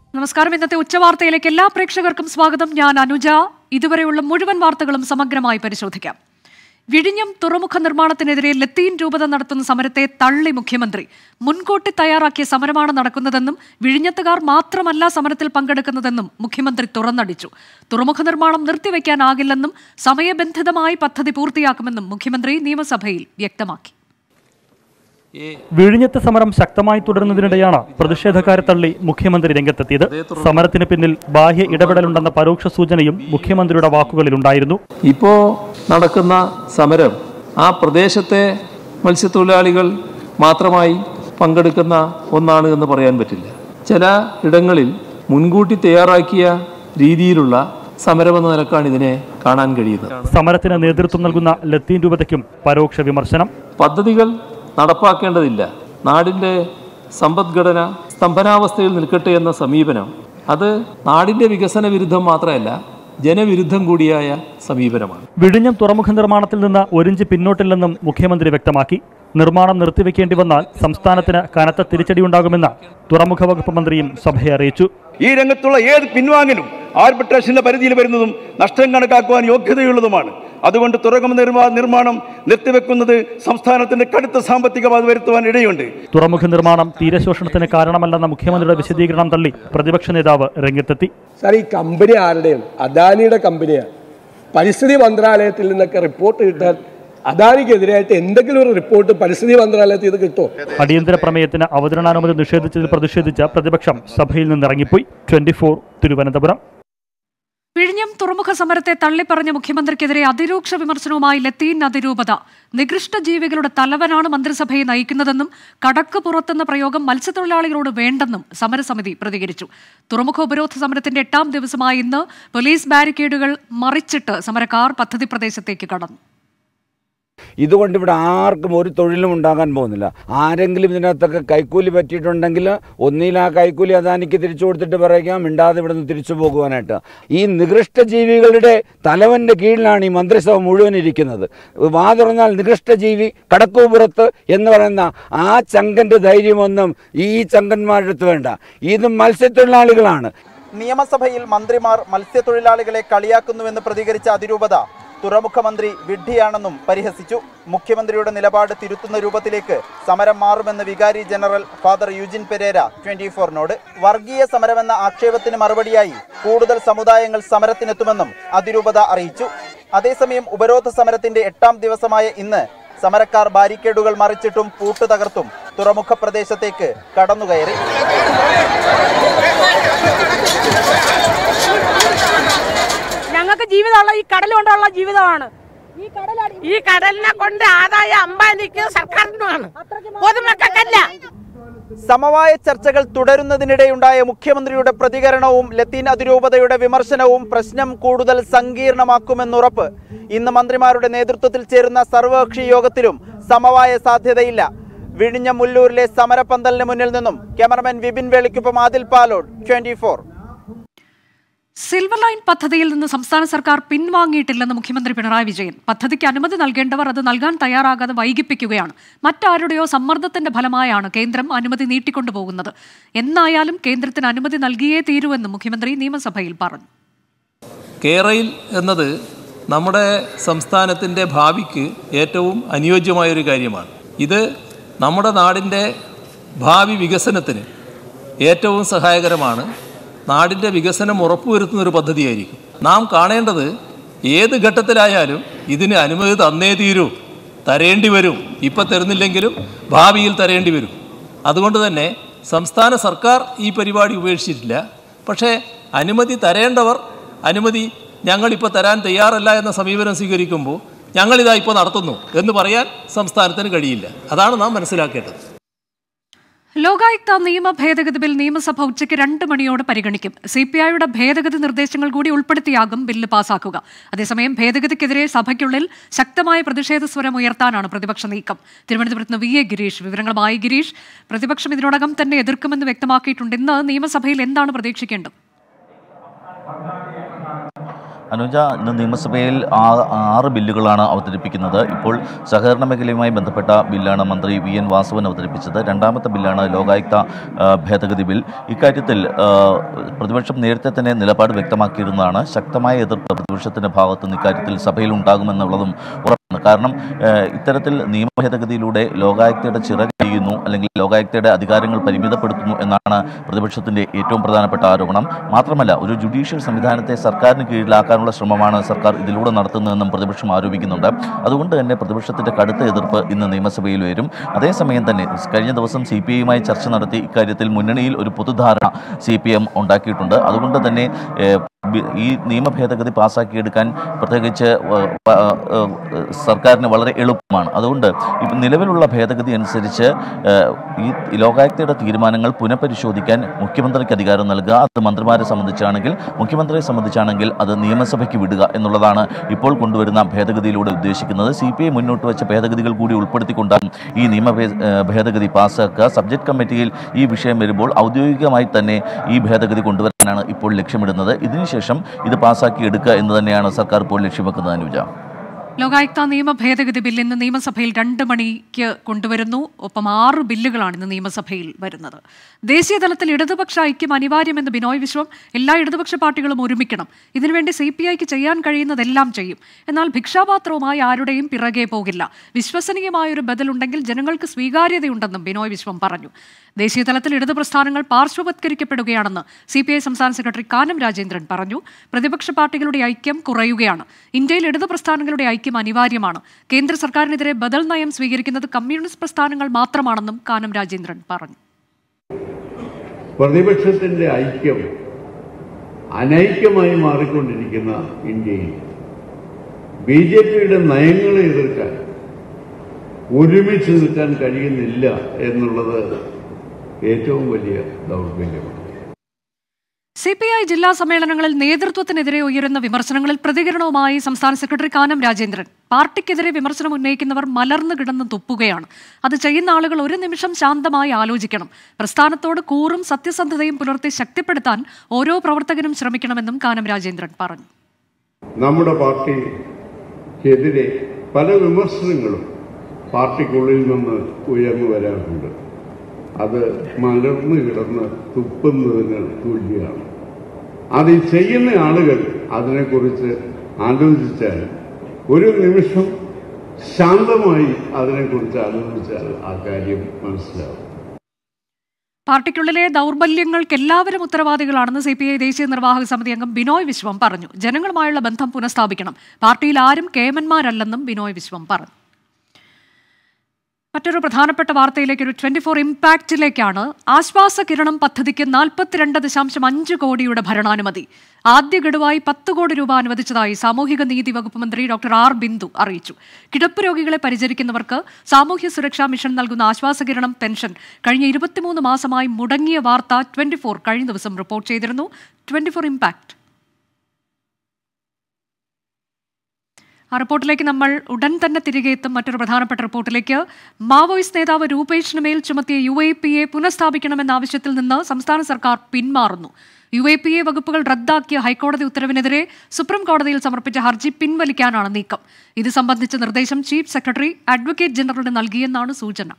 നമസ്കാരം ഇന്നത്തെ ഉച്ചവാർത്തയിലേക്ക് എല്ലാ പ്രേക്ഷകർക്കും സ്വാഗതം ഞാൻ അനുജ ഇതുവരെയുള്ള മുഴുവൻ വാർത്തകളും സമഗ്രമായി പരിശോധിക്കാം വിഴിഞ്ഞം തുറമുഖ നിർമ്മാണത്തിനെതിരെ ലത്തീൻ രൂപത നടത്തുന്ന സമരത്തെ തള്ളി മുഖ്യമന്ത്രി മുൻകൂട്ടി തയ്യാറാക്കിയ സമരമാണ് നടക്കുന്നതെന്നും വിഴിഞ്ഞത്തുകാർ മാത്രമല്ല സമരത്തിൽ പങ്കെടുക്കുന്നതെന്നും മുഖ്യമന്ത്രി തുറന്നടിച്ചു തുറമുഖ നിർമ്മാണം നിർത്തിവെക്കാനാകില്ലെന്നും സമയബന്ധിതമായി പദ്ധതി പൂർത്തിയാക്കുമെന്നും മുഖ്യമന്ത്രി നിയമസഭയിൽ വ്യക്തമാക്കി വിഴിഞ്ഞത്ത് സമരം ശക്തമായി തുടരുന്നതിനിടെയാണ് പ്രതിഷേധക്കാരെ തള്ളി മുഖ്യമന്ത്രി രംഗത്തെത്തിയത് സമരത്തിന് പിന്നിൽ ബാഹ്യ ഇടപെടലുണ്ടെന്ന പരോക്ഷ സൂചനയും മുഖ്യമന്ത്രിയുടെ വാക്കുകളിലുണ്ടായിരുന്നു ഇപ്പോൾ നടക്കുന്ന സമരം ആ പ്രദേശത്തെ മത്സ്യത്തൊഴിലാളികൾ മാത്രമായി പങ്കെടുക്കുന്ന ഒന്നാണ് എന്ന് പറയാൻ പറ്റില്ല ചില ഇടങ്ങളിൽ മുൻകൂട്ടി തയ്യാറാക്കിയ രീതിയിലുള്ള സമരമെന്ന നിലക്കാണ് ഇതിനെ കാണാൻ കഴിയുന്നത് സമരത്തിന് നേതൃത്വം നൽകുന്ന ലത്തീൻ രൂപതയ്ക്കും പരോക്ഷ വിമർശനം പദ്ധതികൾ നടപ്പാക്കേണ്ടതില്ല നാടിൻ്റെ സമ്പദ്ഘടന സ്തംഭനാവസ്ഥയിൽ നിൽക്കട്ടെ എന്ന സമീപനം അത് നാടിൻ്റെ വികസന വിരുദ്ധം മാത്രമല്ല ജനവിരുദ്ധം കൂടിയായ സമീപനമാണ് വിഴിഞ്ഞം തുറമുഖ നിർമ്മാണത്തിൽ നിന്ന് ഒരിഞ്ച് പിന്നോട്ടില്ലെന്നും മുഖ്യമന്ത്രി വ്യക്തമാക്കി നിർമ്മാണം നിർത്തിവെക്കേണ്ടി വന്നാൽ സംസ്ഥാനത്തിന് കനത്ത തിരിച്ചടിയുണ്ടാകുമെന്ന് തുറമുഖ വകുപ്പ് മന്ത്രിയും സഭയെ അറിയിച്ചു ഈ രംഗത്തുള്ള ഏത് പിൻവാങ്ങലും ആർബിട്രേഷന്റെ പരിധിയിൽ വരുന്നതും നഷ്ടം കണക്കാക്കുവാൻ യോഗ്യതയുള്ളതുമാണ് അതുകൊണ്ട് തുറമുഖ നിർമ്മാ നിർമ്മാണം നിർത്തിവെക്കുന്നത് സംസ്ഥാനത്തിന്റെ കടുത്ത സാമ്പത്തിക ബാധ വരുത്തുവാൻ ഇടയുണ്ട് തുറമുഖ നിർമ്മാണം തീരശോഷണത്തിന് കാരണമല്ലെന്ന മുഖ്യമന്ത്രിയുടെ വിശദീകരണം തള്ളി പ്രതിപക്ഷ നേതാവ് രംഗത്തെത്തി സാർ ഈ കമ്പനി ആരുടെയാണ് അദാനിയുടെ കമ്പനിയാണ് പരിസ്ഥിതി മന്ത്രാലയത്തിൽ നിന്നൊക്കെ റിപ്പോർട്ട് കിട്ടാൻ അദാനിക്കെതിരായിട്ട് എന്തെങ്കിലും ഒരു റിപ്പോർട്ട് പരിസ്ഥിതി മന്ത്രാലയത്തിൽ ഇത് കിട്ടുമോ അടിയന്തര പ്രമേയത്തിന് അവതരണാനുമതി നിഷേധിച്ചതിൽ പ്രതിഷേധിച്ച് പ്രതിപക്ഷം സഭയിൽ നിന്നിറങ്ങിപ്പോയി ട്വന്റി തിരുവനന്തപുരം വിഴിഞ്ഞം തുറമുഖ സമരത്തെ തള്ളിപ്പറഞ്ഞ മുഖ്യമന്ത്രിക്കെതിരെ അതിരൂക്ഷ വിമർശനവുമായി ലത്തീൻ അതിരൂപത നികൃഷ്ട ജീവികളുടെ തലവനാണ് മന്ത്രിസഭയെ നയിക്കുന്നതെന്നും കടക്ക് പുറത്തെന്ന പ്രയോഗം മത്സ്യത്തൊഴിലാളികളോട് വേണ്ടെന്നും സമരസമിതി പ്രതികരിച്ചു തുറമുഖ ഉപരോധ സമരത്തിന്റെ എട്ടാം ദിവസമായ ഇന്ന് പോലീസ് ബാരിക്കേഡുകൾ മറിച്ചിട്ട് സമരക്കാർ പദ്ധതി പ്രദേശത്തേക്ക് കടന്നു ഇതുകൊണ്ട് ഇവിടെ ആർക്കും ഒരു തൊഴിലും ഉണ്ടാകാൻ പോകുന്നില്ല ആരെങ്കിലും ഇതിനകത്തൊക്കെ കൈക്കൂലി പറ്റിയിട്ടുണ്ടെങ്കിൽ ഒന്നിൽ ആ കൈക്കൂലി അദാനിക്ക് തിരിച്ചു കൊടുത്തിട്ട് പറയുക മിണ്ടാതെ ഇവിടെ നിന്ന് തിരിച്ചു പോകുവാനായിട്ട് ഈ നികൃഷ്ട ജീവികളുടെ തലവൻ്റെ കീഴിലാണ് ഈ മന്ത്രിസഭ മുഴുവൻ ഇരിക്കുന്നത് വാ തുറന്നാൽ നികൃഷ്ട ജീവി കടക്കൂപുറത്ത് എന്ന് പറയുന്ന ആ ചങ്കൻ്റെ ധൈര്യമൊന്നും ഈ ചങ്കന്മാരുടെ അടുത്ത് വേണ്ട ഇത് മത്സ്യത്തൊഴിലാളികളാണ് നിയമസഭയിൽ മന്ത്രിമാർ മത്സ്യത്തൊഴിലാളികളെ കളിയാക്കുന്നുവെന്ന് പ്രതികരിച്ച അതിരൂപത തുറമുഖ മന്ത്രി വിഡ്ഢിയാണെന്നും പരിഹസിച്ചു മുഖ്യമന്ത്രിയുടെ നിലപാട് തിരുത്തുന്ന രൂപത്തിലേക്ക് സമരം മാറുമെന്ന് വികാരി general father Eugene Pereira twenty ഫോറിനോട് വർഗീയ സമരമെന്ന ആക്ഷേപത്തിന് മറുപടിയായി കൂടുതൽ സമുദായങ്ങൾ സമരത്തിനെത്തുമെന്നും അതിരൂപത അറിയിച്ചു അതേസമയം ഉപരോധ സമരത്തിന്റെ എട്ടാം ദിവസമായ ഇന്ന് സമരക്കാർ ബാരിക്കേഡുകൾ മറിച്ചിട്ടും പൂട്ട് തകർത്തും തുറമുഖ പ്രദേശത്തേക്ക് കടന്നുകയറി ഞങ്ങൾക്ക് ജീവിതമുള്ള ഈ കടൽ കൊണ്ടുള്ള ജീവിതമാണ് ഈ കടലിനെ കൊണ്ട് ആദായ അംബാനിക്ക് സർക്കാരിനുമാണ് പൊതുമക്കൾക്കല്ല സമവായ ചർച്ചകൾ തുടരുന്നതിനിടെയുണ്ടായ മുഖ്യമന്ത്രിയുടെ പ്രതികരണവും ലത്തീൻ അതിരൂപതയുടെ വിമർശനവും പ്രശ്നം കൂടുതൽ സങ്കീർണമാക്കുമെന്നുറപ്പ് ഇന്ന് മന്ത്രിമാരുടെ നേതൃത്വത്തിൽ ചേരുന്ന സർവകക്ഷി യോഗത്തിലും സമവായ സാധ്യതയില്ല വിഴിഞ്ഞ മുല്ലൂരിലെ സമരപന്തലിന് മുന്നിൽ നിന്നും ക്യാമറമാൻ വിപിൻ വേളിക്കൊപ്പം Adil Palode twenty silver line പദ്ധതിയിൽ നിന്ന് സംസ്ഥാന സർക്കാർ പിൻവാങ്ങിയിട്ടില്ലെന്ന് മുഖ്യമന്ത്രി പിണറായി വിജയൻ പദ്ധതിക്ക് അനുമതി നൽകേണ്ടവർ അത് നൽകാൻ തയ്യാറാകാതെ വൈകിപ്പിക്കുകയാണ് മറ്റാരുടെയോ സമ്മർദ്ദത്തിന്റെ ഫലമായാണ് കേന്ദ്രം അനുമതി നീട്ടിക്കൊണ്ടുപോകുന്നത് എന്നായാലും കേന്ദ്രത്തിന് അനുമതി നൽകിയേ തീരുവെന്നും മുഖ്യമന്ത്രി നിയമസഭയിൽ പറഞ്ഞു കേരയിൽ എന്നത് നമ്മുടെ സംസ്ഥാനത്തിൻ്റെ ഭാവിക്ക് ഏറ്റവും അനുയോജ്യമായൊരു കാര്യമാണ് ഇത് നമ്മുടെ നാടിൻ്റെ ഭാവി വികസനത്തിന് ഏറ്റവും സഹായകരമാണ് നാടിൻ്റെ വികസനം ഉറപ്പുവരുത്തുന്ന ഒരു പദ്ധതിയായിരിക്കും നാം കാണേണ്ടത് ഏത് ഘട്ടത്തിലായാലും ഇതിന് അനുമതി തന്നേ തീരൂ തരേണ്ടി വരും ഇപ്പം തരുന്നില്ലെങ്കിലും ഭാവിയിൽ തരേണ്ടി വരും അതുകൊണ്ട് തന്നെ സംസ്ഥാന സർക്കാർ ഈ പരിപാടി ഉപേക്ഷിച്ചിട്ടില്ല പക്ഷേ അനുമതി തരേണ്ടവർ അനുമതി ഞങ്ങളിപ്പോൾ തരാൻ തയ്യാറല്ല എന്ന സമീപനം സ്വീകരിക്കുമ്പോൾ ഞങ്ങളിതാ ഇപ്പോൾ നടത്തുന്നു എന്ന് പറയാൻ സംസ്ഥാനത്തിന് കഴിയില്ല അതാണ് നാം മനസ്സിലാക്കേണ്ടത് ലോകായുക്ത നിയമ ഭേദഗതി ബിൽ നിയമസഭ ഉച്ചയ്ക്ക് രണ്ട് മണിയോടെ പരിഗണിക്കും സി പി ഐയുടെ ഭേദഗതി നിർദ്ദേശങ്ങൾ കൂടി ഉൾപ്പെടുത്തിയാകും ബില്ല് പാസാക്കുക അതേസമയം ഭേദഗതിക്കെതിരെ സഭയ്ക്കുള്ളിൽ ശക്തമായ പ്രതിഷേധ സ്വരം ഉയർത്താനാണ് പ്രതിപക്ഷ നീക്കം തിരുവനന്തപുരത്ത് നിന്ന് വി എ ഗിരീഷ് വിവരങ്ങളുമായി ഗിരീഷ് പ്രതിപക്ഷം ഇതിനോടകം തന്നെ എതിർക്കുമെന്ന് വ്യക്തമാക്കിയിട്ടുണ്ട് ഇന്ന് നിയമസഭയിൽ എന്താണ് പ്രതീക്ഷിക്കേണ്ടത് അനുജ ഇന്ന് നിയമസഭയിൽ ആ- ആറ് ബില്ലുകളാണ് അവതരിപ്പിക്കുന്നത് ഇപ്പോൾ സഹകരണ മേഖലയുമായി ബന്ധപ്പെട്ട ബില്ലാണ് മന്ത്രി വി എൻ വാസവൻ അവതരിപ്പിച്ചത് രണ്ടാമത്തെ ബില്ലാണ് ലോകായുക്ത ആ, ഭേദഗതി ബിൽ ഇക്കാര്യത്തിൽ ആ, പ്രതിപക്ഷം നേരത്തെ തന്നെ നിലപാട് വ്യക്തമാക്കിയിരുന്നതാണ് ശക്തമായ എതിർപ്പ് പ്രതിപക്ഷത്തിന്റെ ഭാഗത്ത് നിന്ന് ഇക്കാര്യത്തിൽ സഭയിൽ ഉണ്ടാകുമെന്നുള്ളതും ഉറപ്പാണ് കാരണം ആ, ഇത്തരത്തിൽ നിയമ ഭേദഗതിയിലൂടെ ലോകായുക്തയുടെ ചിറകഴിയുന്നു അല്ലെങ്കിൽ ലോകായുക്തയുടെ അധികാരങ്ങൾ പരിമിതപ്പെടുത്തുന്നു എന്നാണ് പ്രതിപക്ഷത്തിന്റെ ഏറ്റവും പ്രധാനപ്പെട്ട ആരോപണം മാത്രമല്ല ഒരു ജുഡീഷ്യൽ സംവിധാനത്തെ സർക്കാരിന് കീഴിലാക്കാനുള്ള ശ്രമമാണ് സർക്കാർ ഇതിലൂടെ നടത്തുന്നതെന്നും പ്രതിപക്ഷം ആരോപിക്കുന്നുണ്ട് അതുകൊണ്ട് തന്നെ പ്രതിപക്ഷത്തിന്റെ കടുത്ത എതിർപ്പ് ഇന്ന് നിയമസഭയിൽ വരും അതേസമയം തന്നെ കഴിഞ്ഞ ദിവസം സി പി ഐയുമായി ചർച്ച നടത്തി ഇക്കാര്യത്തിൽ മുന്നണിയിൽ ഒരു പൊതുധാരണ സി പി എം ഉണ്ടാക്കിയിട്ടുണ്ട് അതുകൊണ്ട് തന്നെ ഏഹ്, ബി- ഈ നിയമ ഭേദഗതി പാസ്സാക്കിയെടുക്കാൻ പ്രത്യേകിച്ച് ഏഹ്, പ- ഏഹ്, സർക്കാരിന് വളരെ എളുപ്പമാണ് അതുകൊണ്ട് ഇപ്പം നിലവിലുള്ള ഭേദഗതി അനുസരിച്ച് ഏഹ്, ഈ ലോകായുക്തയുടെ തീരുമാനങ്ങൾ പുനഃപരിശോധിക്കാൻ മുഖ്യമന്ത്രിക്ക് അധികാരം നൽകുക അത് മന്ത്രിമാരെ സംബന്ധിച്ചാണെങ്കിൽ മുഖ്യമന്ത്രിയെ സംബന്ധിച്ചാണെങ്കിൽ അത് നിയമസഭയ്ക്ക് വിടുക എന്നുള്ളതാണ് ഇപ്പോൾ കൊണ്ടുവരുന്ന ഭേദഗതിയിലൂടെ ഉദ്ദേശിക്കുന്നത് സി പി ഐ മുന്നോട്ട് വെച്ച ഭേദഗതികൾ കൂടി ഉൾപ്പെടുത്തിക്കൊണ്ടാണ് ഈ നിയമ ഭേ- ഏഹ്, ഭേദഗതി പാസ്സാക്കുക സബ്ജക്ട് കമ്മിറ്റിയിൽ ഈ വിഷയം വരുമ്പോൾ ഔദ്യോഗികമായി തന്നെ ഈ ഭേദഗതി കൊണ്ടുവരാനാണ് ഇപ്പോൾ ലക്ഷ്യമിടുന്നത് ഇതിനുശേഷം ഇത് പാസ്സാക്കി എടുക്കുക എന്ന് തന്നെയാണ് സർക്കാർ ഇപ്പോൾ ലക്ഷ്യം വെക്കുന്നത് അനുജ ലോകായുക്ത നിയമ ഭേദഗതി ബിൽ ഇന്ന് നിയമസഭയിൽ രണ്ട് മണിക്ക് കൊണ്ടുവരുന്നു ഒപ്പം ആറ് ബില്ലുകളാണ് ഇന്ന് നിയമസഭയിൽ വരുന്നത് ദേശീയ തലത്തിൽ ഇടതുപക്ഷ ഐക്യം അനിവാര്യമെന്ന് ബിനോയ് വിശ്വം എല്ലാ ഇടതുപക്ഷ പാർട്ടികളും ഒരുമിക്കണം ഇതിനുവേണ്ടി സി പി ഐക്ക് ചെയ്യാൻ കഴിയുന്നതെല്ലാം ചെയ്യും എന്നാൽ ഭിക്ഷാപാത്രവുമായി ആരുടെയും പിറകെ പോകില്ല വിശ്വസനീയമായൊരു ബദലുണ്ടെങ്കിൽ ജനങ്ങൾക്ക് സ്വീകാര്യതയുണ്ടെന്നും ബിനോയ് വിശ്വം പറഞ്ഞു ദേശീയ തലത്തിൽ ഇടതു പ്രസ്ഥാനങ്ങൾ പാർശ്വവത്കരിക്കപ്പെടുകയാണെന്ന് സി പി ഐ സംസ്ഥാന സെക്രട്ടറി കാനം രാജേന്ദ്രൻ പറഞ്ഞു പ്രതിപക്ഷ പാർട്ടികളുടെ ഐക്യം കുറയുകയാണ് ഇന്ത്യയിൽ ഇടതു പ്രസ്ഥാനങ്ങളുടെ ഐക്യം അനിവാര്യമാണ് കേന്ദ്ര സർക്കാരിനെതിരെ ബദൽ നയം സ്വീകരിക്കുന്നത് കമ്മ്യൂണിസ്റ്റ് പ്രസ്ഥാനങ്ങൾ മാത്രമാണെന്നും കാനം രാജേന്ദ്രൻ പറഞ്ഞു പ്രതിപക്ഷത്തിന്റെ ഐക്യം അനൈക്യമായി മാറിക്കൊണ്ടിരിക്കുന്ന ഇന്ത്യയിൽ ബി ജെ പിയുടെ നയങ്ങളെ എതിർക്കാൻ ഒരുമിച്ച് നിൽക്കാൻ കഴിയുന്നില്ല എന്നുള്ളത് ഏറ്റവും വലിയ ദൗർബല്യമാണ് സി പി ഐ ജില്ലാ സമ്മേളനങ്ങളിൽ നേതൃത്വത്തിനെതിരെ ഉയരുന്ന വിമർശനങ്ങളിൽ പ്രതികരണവുമായി സംസ്ഥാന സെക്രട്ടറി കാനം രാജേന്ദ്രൻ പാർട്ടിക്കെതിരെ വിമർശനം ഉന്നയിക്കുന്നവർ മലർന്നു കിടന്ന് തുപ്പുകയാണ് അത് ചെയ്യുന്ന ആളുകൾ ഒരു നിമിഷം ശാന്തമായി ആലോചിക്കണം പ്രസ്ഥാനത്തോട് കൂറും സത്യസന്ധതയും പുലർത്തി ശക്തിപ്പെടുത്താൻ ഓരോ പ്രവർത്തകനും ശ്രമിക്കണമെന്നും കാനം രാജേന്ദ്രൻ പറഞ്ഞു നമ്മുടെ പാർട്ടിക്കെതിരെ പല വിമർശനങ്ങളും പാർട്ടിക്കുള്ളിൽ നിന്ന് ഉയർന്നു വരാറുണ്ട് അത് മലർന്നു കിടന്ന് തുപ്പുന്നതിന് തുല്യമാണ് അത് ഈ ചെയ്യുന്ന ആളുകൾ അതിനെക്കുറിച്ച് ആലോചിച്ചാൽ ഒരു നിമിഷം ശാന്തമായി അതിനെക്കുറിച്ച് ആലോചിച്ചാൽ ആ കാര്യം മനസ്സിലാവും പാർട്ടിക്കുള്ളിലെ ദൗർബല്യങ്ങൾക്ക് എല്ലാവരും ഉത്തരവാദികളാണെന്ന് സി പി ഐ ദേശീയ നിർവാഹക സമിതി അംഗം ബിനോയ് വിശ്വം പറഞ്ഞു ജനങ്ങളുമായുള്ള ബന്ധം പുനഃസ്ഥാപിക്കണം പാർട്ടിയിൽ ആരും കേമന്മാരല്ലെന്നും ബിനോയ് വിശ്വം പറഞ്ഞു മറ്റൊരു പ്രധാനപ്പെട്ട വാർത്തയിലേക്ക് ഒരു ട്വന്റി ഫോർ ഇമ്പാക്റ്റിലേക്കാണ് ആശ്വാസ കിരണം പദ്ധതിക്ക് നാൽപ്പത്തിരണ്ട് ദശാംശം അഞ്ച് കോടിയുടെ ഭരണാനുമതി ആദ്യ ഗഡുവായി പത്ത് കോടി രൂപ അനുവദിച്ചതായി സാമൂഹിക നീതി വകുപ്പ് മന്ത്രി ഡോക്ടർ ആർ ബിന്ദു അറിയിച്ചു കിടപ്പ് രോഗികളെ പരിചരിക്കുന്നവർക്ക് സാമൂഹ്യ സുരക്ഷാ മിഷൻ നൽകുന്ന ആശ്വാസ കിരണം പെൻഷൻ കഴിഞ്ഞ ഇരുപത്തിമൂന്ന് മാസമായി മുടങ്ങിയ വാർത്ത ട്വന്റി ഫോർ കഴിഞ്ഞ ദിവസം റിപ്പോർട്ട് ചെയ്തിരുന്നു ട്വന്റി ഫോർ ഇമ്പാക്ട് ആ റിപ്പോർട്ടിലേക്ക് നമ്മൾ ഉടൻ തന്നെ തിരികെ എത്തും മറ്റൊരു പ്രധാനപ്പെട്ട റിപ്പോർട്ടിലേക്ക് മാവോയിസ്റ്റ് നേതാവ് രൂപേഷിന് മേൽ ചുമത്തിയ യു എ പി എ പുനഃസ്ഥാപിക്കണമെന്ന ആവശ്യത്തിൽ നിന്ന് സംസ്ഥാന സർക്കാർ പിന്മാറുന്നു യു എ പി എ വകുപ്പുകൾ റദ്ദാക്കിയ ഹൈക്കോടതി ഉത്തരവിനെതിരെ സുപ്രീം കോടതിയിൽ സമർപ്പിച്ച ഹർജി പിൻവലിക്കാനാണ് നീക്കം ഇത് സംബന്ധിച്ച നിർദ്ദേശം ചീഫ് സെക്രട്ടറി അഡ്വക്കേറ്റ് ജനറലിന് നൽകിയെന്നാണ് സൂചന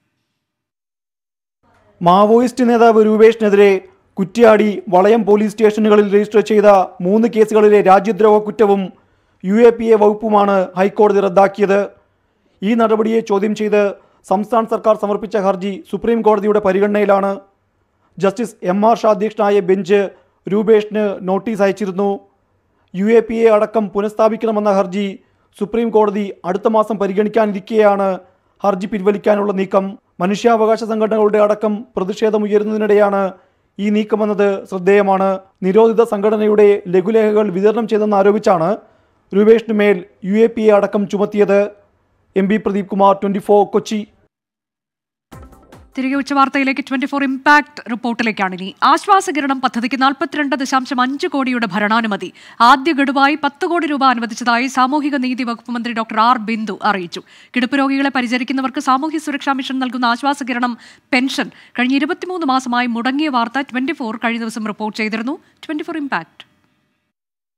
മാവോയിസ്റ്റ് നേതാവ് രൂപേഷിനെതിരെ കുറ്റ്യാടി വളയം പോലീസ് സ്റ്റേഷനുകളിൽ രജിസ്റ്റർ ചെയ്ത മൂന്ന് കേസുകളിലെ രാജ്യദ്രോഹ കുറ്റവും യു എ പി എ വകുപ്പുമാണ് ഹൈക്കോടതി റദ്ദാക്കിയത് ഈ നടപടിയെ ചോദ്യം ചെയ്ത് സംസ്ഥാന സർക്കാർ സമർപ്പിച്ച ഹർജി സുപ്രീം കോടതിയുടെ പരിഗണനയിലാണ് ജസ്റ്റിസ് എം ആർ ഷാ അധ്യക്ഷനായ ബെഞ്ച് രൂപേഷിന് നോട്ടീസ് അയച്ചിരുന്നു യു എ പി എ അടക്കം പുനഃസ്ഥാപിക്കണമെന്ന ഹർജി സുപ്രീം കോടതി അടുത്ത മാസം പരിഗണിക്കാനിരിക്കെയാണ് ഹർജി പിൻവലിക്കാനുള്ള നീക്കം മനുഷ്യാവകാശ സംഘടനകളുടെ അടക്കം പ്രതിഷേധം ഉയരുന്നതിനിടെയാണ് ഈ നീക്കമെന്നത് ശ്രദ്ധേയമാണ് നിരോധിത സംഘടനയുടെ ലഘുലേഖകൾ വിതരണം ചെയ്തെന്ന് ആരോപിച്ചാണ് രൂപേഷിന് മേൽ യു എ പി എ അടക്കം ചുമത്തിയത് M P Pradeep Kumar twenty four Kochi തിരികെ ഉച്ചവാർത്തയിലേക്ക് ട്വന്റി ഫോർ ഇമ്പാക്ട് റിപ്പോർട്ടിലേക്കാണ് ഇനി ആശ്വാസകിരണം പദ്ധതിക്ക് നാൽപ്പത്തിരണ്ട് ദശാംശം അഞ്ച് കോടിയുടെ ഭരണാനുമതി ആദ്യ ഗഡുവായി പത്ത് കോടി രൂപ അനുവദിച്ചതായി സാമൂഹിക നീതി വകുപ്പ് മന്ത്രി ഡോക്ടർ ആർ ബിന്ദു അറിയിച്ചു കിടപ്പ് രോഗികളെ പരിചരിക്കുന്നവർക്ക് സാമൂഹ്യ സുരക്ഷാ മിഷൻ നൽകുന്ന ആശ്വാസകിരണം പെൻഷൻ കഴിഞ്ഞ ഇരുപത്തിമൂന്ന് മാസമായി മുടങ്ങിയ വാർത്ത ട്വന്റി ഫോർ കഴിഞ്ഞ ദിവസം റിപ്പോർട്ട് ചെയ്തിരുന്നു ട്വന്റി ഫോർ ഇമ്പാക്ട്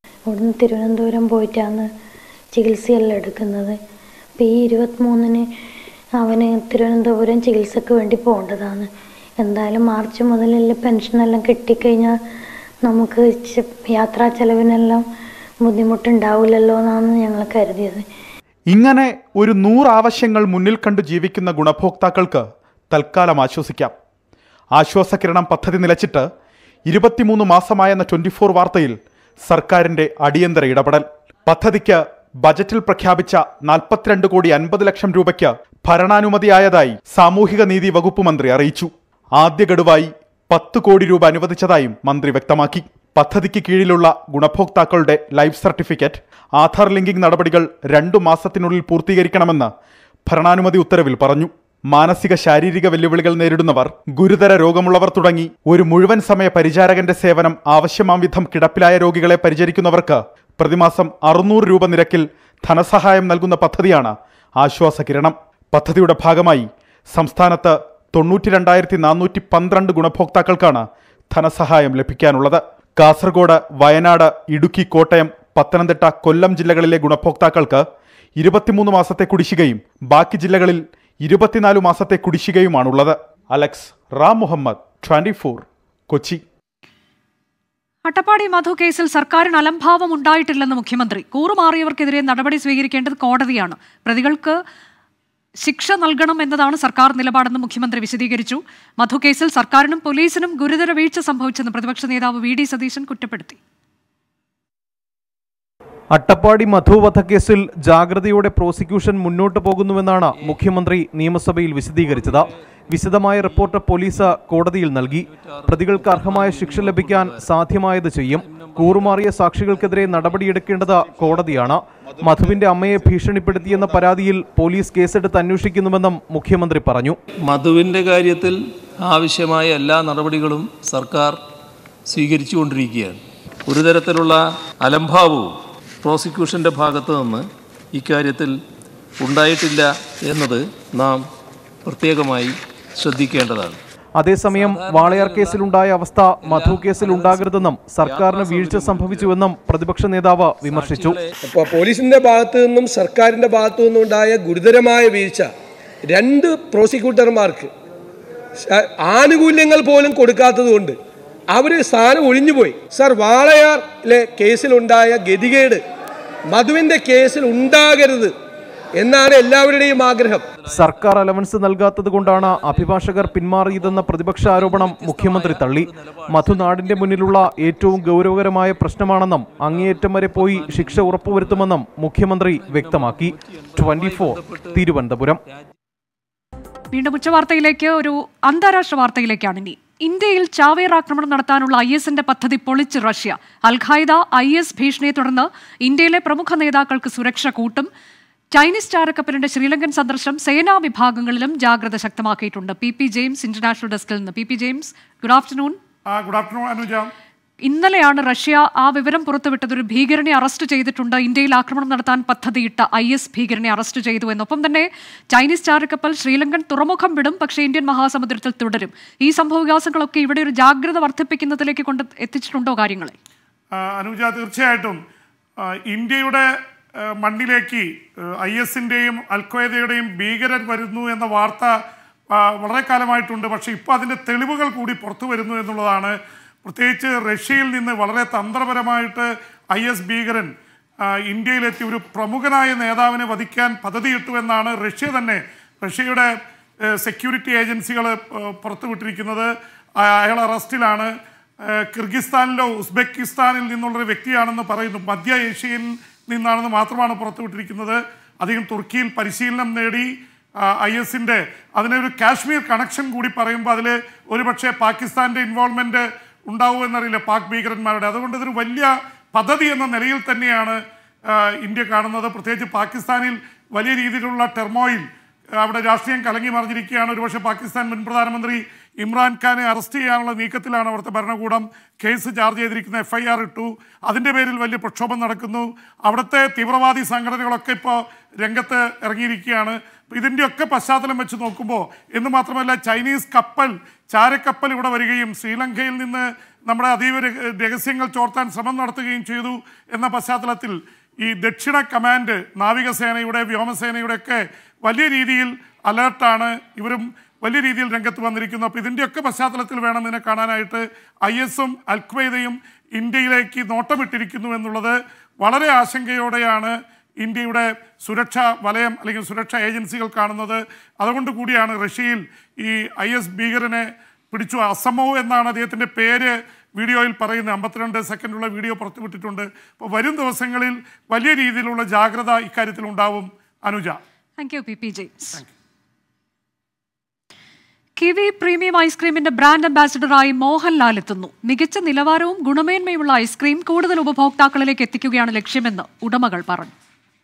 ഇവിടുന്ന് തിരുവനന്തപുരം പോയിട്ടാണ് ചികിത്സയെല്ലാം എടുക്കുന്നത് അപ്പോൾ ഈ ഇരുപത്തിമൂന്നിന് അവന് തിരുവനന്തപുരം ചികിത്സക്ക് വേണ്ടി പോകേണ്ടതാണ് എന്തായാലും മാർച്ച് മുതലുള്ള പെൻഷനെല്ലാം കിട്ടിക്കഴിഞ്ഞാൽ നമുക്ക് ചെ- യാത്രാ ചെലവിനെല്ലാം ബുദ്ധിമുട്ടുണ്ടാവില്ലല്ലോ എന്നാണ് ഞങ്ങൾ കരുതിയത് ഇങ്ങനെ ഒരു നൂറ് ആവശ്യങ്ങൾ മുന്നിൽ കണ്ടു ജീവിക്കുന്ന ഗുണഭോക്താക്കൾക്ക് തൽക്കാലം ആശ്വസിക്കാം ആശ്വാസകിരണം പദ്ധതി നിലച്ചിട്ട് ഇരുപത്തിമൂന്ന് മാസമായെന്ന ട്വന്റി ഫോർ വാർത്തയിൽ സർക്കാരിന്റെ അടിയന്തര ഇടപെടൽ പദ്ധതിക്ക് ബജറ്റിൽ പ്രഖ്യാപിച്ച നാൽപ്പത്തിരണ്ട് കോടി അൻപത് ലക്ഷം രൂപയ്ക്ക് ഭരണാനുമതിയായതായി സാമൂഹിക നീതി വകുപ്പ് മന്ത്രി അറിയിച്ചു ആദ്യ ഗഡുവായി പത്ത് കോടി രൂപ അനുവദിച്ചതായും മന്ത്രി വ്യക്തമാക്കി പദ്ധതിക്ക് കീഴിലുള്ള ഗുണഭോക്താക്കളുടെ ലൈഫ് സർട്ടിഫിക്കറ്റ് ആധാർ ലിങ്കിംഗ് നടപടികൾ രണ്ടു മാസത്തിനുള്ളിൽ പൂർത്തീകരിക്കണമെന്ന് ഭരണാനുമതി ഉത്തരവിൽ പറഞ്ഞു മാനസിക ശാരീരിക വെല്ലുവിളികൾ നേരിടുന്നവർ ഗുരുതര രോഗമുള്ളവർ തുടങ്ങി ഒരു മുഴുവൻ സമയ പരിചാരകന്റെ സേവനം ആവശ്യമാം വിധം കിടപ്പിലായ രോഗികളെ പരിചരിക്കുന്നവർക്ക് പ്രതിമാസം അറുന്നൂറ് രൂപ നിരക്കിൽ ധനസഹായം നൽകുന്ന പദ്ധതിയാണ് ആശ്വാസകിരണം പദ്ധതിയുടെ ഭാഗമായി സംസ്ഥാനത്ത് തൊണ്ണൂറ്റി രണ്ടായിരത്തി നാനൂറ്റി പന്ത്രണ്ട് ഗുണഭോക്താക്കൾക്കാണ് ധനസഹായം ലഭിക്കാനുള്ളത് കാസർഗോഡ് വയനാട് ഇടുക്കി കോട്ടയം പത്തനംതിട്ട കൊല്ലം ജില്ലകളിലെ ഗുണഭോക്താക്കൾക്ക് ഇരുപത്തിമൂന്ന് മാസത്തെ കുടിശ്ശികയും ബാക്കി ജില്ലകളിൽ ഇരുപത്തിനാല് മാസത്തെ കുടിശ്ശികയുമാണുള്ളത് അലക്സ് റാം മുഹമ്മദ് ട്വന്റി കൊച്ചി അട്ടപ്പാടി മധു കേസിൽ സർക്കാരിന് അലംഭാവം ഉണ്ടായിട്ടില്ലെന്ന് മുഖ്യമന്ത്രി കൂറുമാറിയവർക്കെതിരെ നടപടി സ്വീകരിക്കേണ്ടത് കോടതിയാണ് പ്രതികൾക്ക് ശിക്ഷ നൽകണം എന്നതാണ് സർക്കാർ നിലപാടെന്ന് മുഖ്യമന്ത്രി വിശദീകരിച്ചു മധു കേസിൽ സർക്കാരിനും പോലീസിനും ഗുരുതര വീഴ്ച സംഭവിച്ചെന്ന് പ്രതിപക്ഷ നേതാവ് വി ഡി സതീശൻ കുറ്റപ്പെടുത്തി അട്ടപ്പാടി മധു വധക്കേസിൽ ജാഗ്രതയോടെ പ്രോസിക്യൂഷൻ മുന്നോട്ട് പോകുന്നുവെന്നാണ് മുഖ്യമന്ത്രി നിയമസഭയിൽ വിശദീകരിച്ചത് വിശദമായ റിപ്പോർട്ട് പോലീസ് കോടതിയിൽ നൽകി പ്രതികൾക്ക് അർഹമായ ശിക്ഷ ലഭിക്കാൻ സാധ്യമായത് ചെയ്യും കൂറുമാറിയ സാക്ഷികൾക്കെതിരെ നടപടിയെടുക്കേണ്ടത് കോടതിയാണ് മധുവിന്റെ അമ്മയെ ഭീഷണിപ്പെടുത്തിയെന്ന പരാതിയിൽ പോലീസ് കേസെടുത്ത് അന്വേഷിക്കുന്നുവെന്നും മുഖ്യമന്ത്രി പറഞ്ഞു മധുവിൻ്റെ കാര്യത്തിൽ ആവശ്യമായ എല്ലാ നടപടികളും സർക്കാർ സ്വീകരിച്ചുകൊണ്ടിരിക്കുകയാണ് ഒരു തരത്തിലുള്ള അലംഭാവവും പ്രോസിക്യൂഷൻ്റെ ഭാഗത്ത് നിന്ന് ഇക്കാര്യത്തിൽ ഉണ്ടായിട്ടില്ല എന്നത് നാം പ്രത്യേകമായി ശ്രദ്ധിക്കേണ്ടതാണ് അതേസമയം വാളയാർ കേസിലുണ്ടായ അവസ്ഥ മധു കേസിൽ ഉണ്ടാകരുതെന്നും സർക്കാരിന് വീഴ്ച സംഭവിച്ചുവെന്നും പ്രതിപക്ഷ നേതാവ് വിമർശിച്ചു അപ്പോൾ പോലീസിന്റെ ഭാഗത്തു നിന്നും സർക്കാരിന്റെ ഭാഗത്തു നിന്നും ഉണ്ടായ ഗുരുതരമായ വീഴ്ച രണ്ട് പ്രോസിക്യൂട്ടർമാർക്ക് ശ- ആനുകൂല്യങ്ങൾ പോലും കൊടുക്കാത്തത് കൊണ്ട് അവർ സ്ഥാനം ഒഴിഞ്ഞുപോയി സർ വാളയാറിലെ കേസിലുണ്ടായ ഗതികേട് മധുവിന്റെ കേസിൽ ഉണ്ടാകരുത് എന്നാണ് എല്ലാവരുടെയും ആഗ്രഹം സർക്കാർ അലവൻസ് നൽകാത്തത് കൊണ്ടാണ് അഭിഭാഷകർ പിന്മാറിയതെന്ന പ്രതിപക്ഷ ആരോപണം മുഖ്യമന്ത്രി തള്ളി മധു നാടിന്റെ മുന്നിലുള്ള ഏറ്റവും ഗൗരവകരമായ പ്രശ്നമാണെന്നും അങ്ങേയറ്റം വരെ പോയി ശിക്ഷ ഉറപ്പുവരുത്തുമെന്നും മുഖ്യമന്ത്രി വ്യക്തമാക്കി ട്വന്റി തിരുവനന്തപുരം വീണ്ടും ഉച്ചവാർത്തയിലേക്ക് ഒരു അന്താരാഷ്ട്ര വാർത്തയിലേക്കാണ് ഇനി ഇന്ത്യയിൽ ചാവേർ ആക്രമണം നടത്താനുള്ള ഐ എസിന്റെ പദ്ധതി പൊളിച്ച് റഷ്യ അൽഖായ്ദ ഐ എസ് ഭീഷണിയെ തുടർന്ന് ഇന്ത്യയിലെ പ്രമുഖ നേതാക്കൾക്ക് സുരക്ഷ കൂട്ടും ചൈനീസ് ചാരക്കപ്പലിന്റെ ശ്രീലങ്കൻ സന്ദർശനം സേനാ വിഭാഗങ്ങളിലും ജാഗ്രത ശക്തമാക്കിയിട്ടുണ്ട് പി പി ജെയിംസ് ഇന്റർനാഷണൽ ഡെസ്കിൽ നിന്ന് P P James good afternoon good afternoon Anuja ഇന്നലെയാണ് റഷ്യ ആ വിവരം പുറത്തുവിട്ടത് ഒരു ഭീകരനെ അറസ്റ്റ് ചെയ്തിട്ടുണ്ട് ഇന്ത്യയിൽ ആക്രമണം നടത്താൻ പദ്ധതിയിട്ട ഐ എസ് ഭീകരനെ അറസ്റ്റ് ചെയ്തു എന്നൊപ്പം തന്നെ ചൈനീസ് ചാരക്കപ്പൽ ശ്രീലങ്കൻ തുറമുഖം വിടും പക്ഷേ ഇന്ത്യൻ മഹാസമുദ്രത്തിൽ തുടരും ഈ സംഭവവികാസങ്ങളൊക്കെ ഇവിടെ ഒരു ജാഗ്രത വർദ്ധിപ്പിക്കുന്നതിലേക്ക് കൊണ്ട് എത്തിച്ചിട്ടുണ്ടോ കാര്യങ്ങളെ ആ, അനുജ തീർച്ചയായിട്ടും ആ, ഇന്ത്യയുടെ ആ, മണ്ണിലേക്ക് ഐ എസിൻ്റെയും അൽഖ്വയ്ദയുടെയും ഭീകരർ വരുന്നു എന്ന വാർത്ത ആ, വളരെ കാലമായിട്ടുണ്ട് പക്ഷേ ഇപ്പോൾ അതിൻ്റെ തെളിവുകൾ കൂടി പുറത്തു വരുന്നു എന്നുള്ളതാണ് പ്രത്യേകിച്ച് റഷ്യയിൽ നിന്ന് വളരെ തന്ത്രപരമായിട്ട് ഐ എസ് ഭീകരൻ ആ, ഇന്ത്യയിലെത്തി ഒരു പ്രമുഖനായ നേതാവിനെ വധിക്കാൻ പദ്ധതിയിട്ടു എന്നാണ് റഷ്യ തന്നെ റഷ്യയുടെ സെക്യൂരിറ്റി ഏജൻസികൾ പുറത്തുവിട്ടിരിക്കുന്നത് ആ, അയാൾ അറസ്റ്റിലാണ് ഏഹ് കിർഗിസ്ഥാനിലോ ഉസ്ബെക്കിസ്ഥാനിൽ നിന്നുള്ളൊരു വ്യക്തിയാണെന്ന് പറയുന്നു മധ്യ ഏഷ്യയിൽ നിന്നാണെന്ന് മാത്രമാണ് പുറത്തുവിട്ടിരിക്കുന്നത് അദ്ദേഹം തുർക്കിയിൽ പരിശീലനം നേടി ഐ എസിൻ്റെ അതിനൊരു കാശ്മീർ കണക്ഷൻ കൂടി പറയുമ്പോൾ അതിൽ ഒരുപക്ഷെ പാകിസ്ഥാൻ്റെ ഇൻവോൾവ്മെൻറ്റ് ഉണ്ടാവുമെന്നറിയില്ല പാക് ഭീകരന്മാരുടെ അതുകൊണ്ട് ഇതൊരു വലിയ പദ്ധതി എന്ന നിലയിൽ തന്നെയാണ് ആ, ഇന്ത്യ കാണുന്നത് പ്രത്യേകിച്ച് പാകിസ്ഥാനിൽ വലിയ രീതിയിലുള്ള ടെർമോയിൽ അവിടെ രാഷ്ട്രീയം കലങ്ങി മറിഞ്ഞിരിക്കുകയാണ് ഒരുപക്ഷെ പാകിസ്ഥാൻ മുൻ പ്രധാനമന്ത്രി ഇമ്രാൻഖാനെ അറസ്റ്റ് ചെയ്യാനുള്ള നീക്കത്തിലാണ് അവിടുത്തെ ഭരണകൂടം കേസ് ചാർജ് ചെയ്തിരിക്കുന്ന എഫ് ഐ ആർ ഇട്ടു അതിൻ്റെ പേരിൽ വലിയ പ്രക്ഷോഭം നടക്കുന്നു അവിടുത്തെ തീവ്രവാദി സംഘടനകളൊക്കെ ഇപ്പോൾ രംഗത്ത് ഇറങ്ങിയിരിക്കുകയാണ് ഇതിൻ്റെയൊക്കെ പശ്ചാത്തലം വെച്ച് നോക്കുമ്പോൾ എന്ന് മാത്രമല്ല ചൈനീസ് കപ്പൽ ചാരക്കപ്പൽ ഇവിടെ വരികയും ശ്രീലങ്കയിൽ നിന്ന് നമ്മുടെ അതീവ രഹ- രഹസ്യങ്ങൾ ചോർത്താൻ ശ്രമം നടത്തുകയും ചെയ്തു എന്ന പശ്ചാത്തലത്തിൽ ഈ ദക്ഷിണ കമാൻഡ് നാവികസേനയുടെ വ്യോമസേനയുടെ ഒക്കെ വലിയ രീതിയിൽ അലേർട്ടാണ് ഇവരും വലിയ രീതിയിൽ രംഗത്ത് വന്നിരിക്കുന്നു അപ്പോൾ ഇതിൻ്റെയൊക്കെ പശ്ചാത്തലത്തിൽ വേണം ഇതിനെ കാണാനായിട്ട് ഐ എസും അൽഖ്വയ്ദയും ഇന്ത്യയിലേക്ക് നോട്ടമിട്ടിരിക്കുന്നു എന്നുള്ളത് വളരെ ആശങ്കയോടെയാണ് ഇന്ത്യയുടെ സുരക്ഷാ വലയം അല്ലെങ്കിൽ സുരക്ഷാ ഏജൻസികൾ കാണുന്നത് അതുകൊണ്ട് കൂടിയാണ് റഷ്യയിൽ ഈ ഐ എസ് ഭീകരനെ പിടിച്ചു അസമോ എന്നാണ് അദ്ദേഹത്തിൻ്റെ പേര് വീഡിയോയിൽ പറയുന്നത് അമ്പത്തിരണ്ട് സെക്കൻഡുള്ള വീഡിയോ പുറത്തുവിട്ടിട്ടുണ്ട് അപ്പോൾ വരും ദിവസങ്ങളിൽ വലിയ രീതിയിലുള്ള ജാഗ്രത ഇക്കാര്യത്തിൽ ഉണ്ടാവും Anuja thank you P P James Kiwi premium ഐസ്ക്രീമിന്റെ ബ്രാൻഡ് അംബാസിഡറായി മോഹൻലാൽ എത്തുന്നു മികച്ച നിലവാരവും ഗുണമേന്മയുമുള്ള ഐസ്ക്രീം കൂടുതൽ ഉപഭോക്താക്കളിലേക്ക് എത്തിക്കുകയാണ് ലക്ഷ്യമെന്ന് ഉടമകൾ പറഞ്ഞു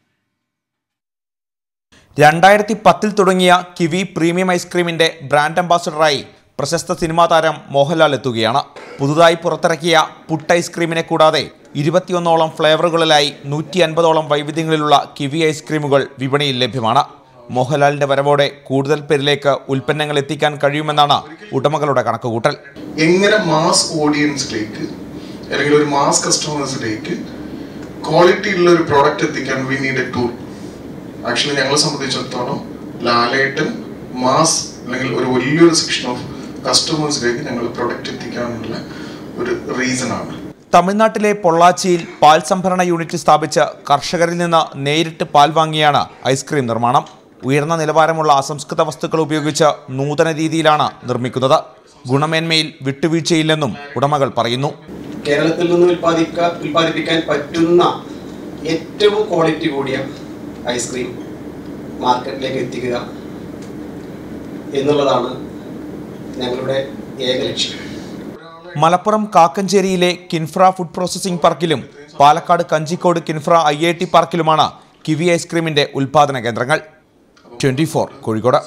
രണ്ടായിരത്തി പത്തിൽ തുടങ്ങിയ കിവി പ്രീമിയം ഐസ്ക്രീമിന്റെ ബ്രാൻഡ് അംബാസഡറായി പ്രശസ്ത സിനിമാ താരം മോഹൻലാൽ എത്തുകയാണ് പുതുതായി പുറത്തിറക്കിയ പുട്ട് ഐസ്ക്രീമിനെ കൂടാതെ ഇരുപത്തിയൊന്നോളം ഫ്ലേവറുകളിലായി നൂറ്റി അൻപതോളം വൈവിധ്യങ്ങളിലുള്ള കിവി ഐസ്ക്രീമുകൾ വിപണിയിൽ ലഭ്യമാണ് മോഹൻലാലിന്റെ വരവോടെ കൂടുതൽ പേരിലേക്ക് ഉൽപ്പന്നങ്ങൾ എത്തിക്കാൻ കഴിയുമെന്നാണ് ഉടമകളുടെ കണക്കുകൂട്ടൽ എങ്ങനെ മാസ് ഓഡിയൻസിലേക്ക് അല്ലെങ്കിൽ ഒരു മാസ് കസ്റ്റമേഴ്സിലേക്ക് ക്വാളിറ്റി ഉള്ള ഒരു പ്രോഡക്റ്റ് എത്തിക്കാൻ we need a tool actually ഞങ്ങളെ സംബന്ധിച്ചിടത്തോളം ലാലേട്ടൻ മാസ് അല്ലെങ്കിൽ ഒരു വലിയൊരു സെക്ഷൻ ഓഫ് കസ്റ്റമേഴ്സിലേക്ക് ഞങ്ങൾ പ്രൊഡക്റ്റ് എത്തിക്കാനുള്ള ഒരു റീസൺ ആണ് തമിഴ്നാട്ടിലെ പൊള്ളാച്ചിയിൽ പാൽ സംഭരണ യൂണിറ്റ് സ്ഥാപിച്ച് കർഷകരിൽ നിന്ന് നേരിട്ട് പാൽ വാങ്ങിയാണ് ഐസ്ക്രീം നിർമ്മാണം ഉയർന്ന നിലവാരമുള്ള അസംസ്കൃത വസ്തുക്കൾ ഉപയോഗിച്ച് നൂതന രീതിയിലാണ് നിർമ്മിക്കുന്നത് ഗുണമേന്മയിൽ വിട്ടുവീഴ്ചയില്ലെന്നും ഉടമകൾ പറയുന്നു കേരളത്തിൽ നിന്ന് ഉൽപ്പാദിക്ക ഉൽപ്പാദിപ്പിക്കാൻ പറ്റുന്ന ഏറ്റവും ക്വാളിറ്റി കൂടിയ ഐസ്ക്രീം മാർക്കറ്റിലേക്ക് എത്തിക്കുക എന്നുള്ളതാണ് ഞങ്ങളുടെ ഏക ലക്ഷ്യം മലപ്പുറം കാക്കഞ്ചേരിയിലെ കിൻഫ്ര ഫുഡ് പ്രോസസ്സിംഗ് പാർക്കിലും Palakkad Kanjikode KINFRA I I T പാർക്കിലുമാണ് കിവി ഐസ്ക്രീമിന്റെ ഉൽപാദന കേന്ദ്രങ്ങൾ ട്വന്റി ഫോർ കോഴിക്കോട്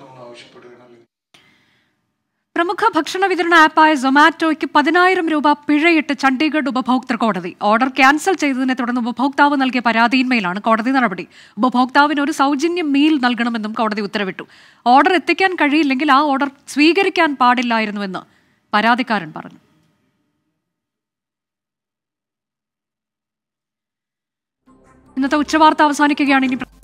പ്രമുഖ ഭക്ഷണ വിതരണ ആപ്പായ സൊമാറ്റോയ്ക്ക് പതിനായിരം രൂപ പിഴയിട്ട് ചണ്ഡീഗഡ് ഉപഭോക്തൃ കോടതി ഓർഡർ ക്യാൻസൽ ചെയ്തതിനെ തുടർന്ന് ഉപഭോക്താവ് നൽകിയ പരാതിയിന്മേലാണ് കോടതി നടപടി ഉപഭോക്താവിന് ഒരു സൗജന്യ മീൽ നൽകണമെന്നും കോടതി ഉത്തരവിട്ടു ഓർഡർ എത്തിക്കാൻ കഴിയില്ലെങ്കിൽ ആ ഓർഡർ സ്വീകരിക്കാൻ പാടില്ലായിരുന്നുവെന്ന് പരാതിക്കാരൻ പറഞ്ഞു ഇന്നത്തെ ഉച്ചവാർത്ത അവസാനിക്കുകയാണ് ഇനി